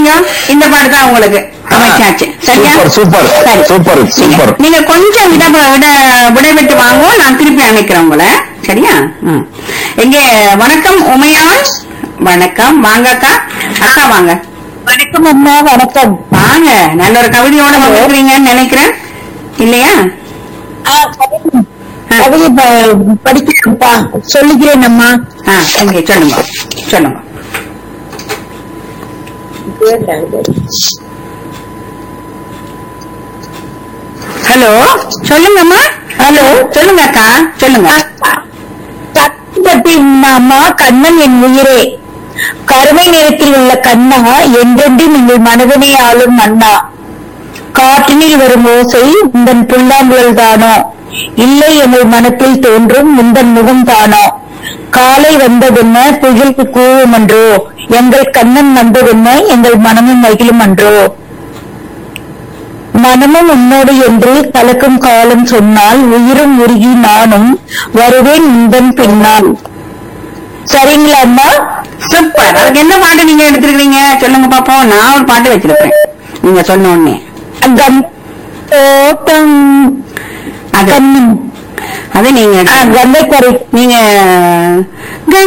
கொஞ்சம் இந்த பாட்டு தான் உங்களுக்கு அமைச்சாச்சு சரியா சூப்பர், சூப்பர். சரி. Super, super. நீங்க- நீங்க கொஞ்சம் விட விட விடைபெற்று வாங்க நான் திருப்பி அணைக்கிறேன் உங்களை சரியா ம். எங்க வணக்கம் உமையாள் வணக்கம் வாங்க அக்கா அக்கா வாங்க வணக்கம் அம்மா வணக்கம் வாங்க நல்ல ஒரு கவிதையோட வந்திருக்கீங்கன்னு நினைக்கிறேன் இல்லையா கவிதை ப- படிக்கிறேன்ப்பா சொல்லிக்கிறேன் அம்மா ஆ இங்க சொல்லுங்க சொல்லுங்க ஹலோ சொல்லுங்கம்மா ஹலோ சொல்லுங்க அக்கா சொல்லுங்க சத்தியத்தின் அம்மா கண்ணன் என் உயிரே கருமை நிறத்தில் உள்ள கண்ணா என்றென்றும் எங்கள் மனதனை ஆளும் மன்னா காற்றினில் வரும் ஓசை உந்தன் புல்லாங்குழல் தானோ இல்லை எங்கள் மனத்தில் தோன்றும் முந்தன் முகம் தானோ காலை வந்ததென்ன புயலுக்கு கூவும் அன்றோ எங்கள் கண்ணன் வந்ததென்ன எங்கள் மனமும் மகிழும் அன்றோ மனமும் உன்னோடு என்று கலக்கும் காலம் சொன்னால் உயிரும் உருகி நானும் வருவேன் உந்தன் பின்னால் சரிங்களா அம்மா சூப்பர் அதுக்கு என்ன பாட்டு நீங்க எடுத்துருக்கீங்க சொல்லுங்க பாப்போம் நான் ஒரு பாட்டு வச்சிருப்பேன் நீங்க சொன்ன உடனே அகம் தோட்டம் அது கண்ணும் அது நீங்க கந்தைக்கரை நீங்க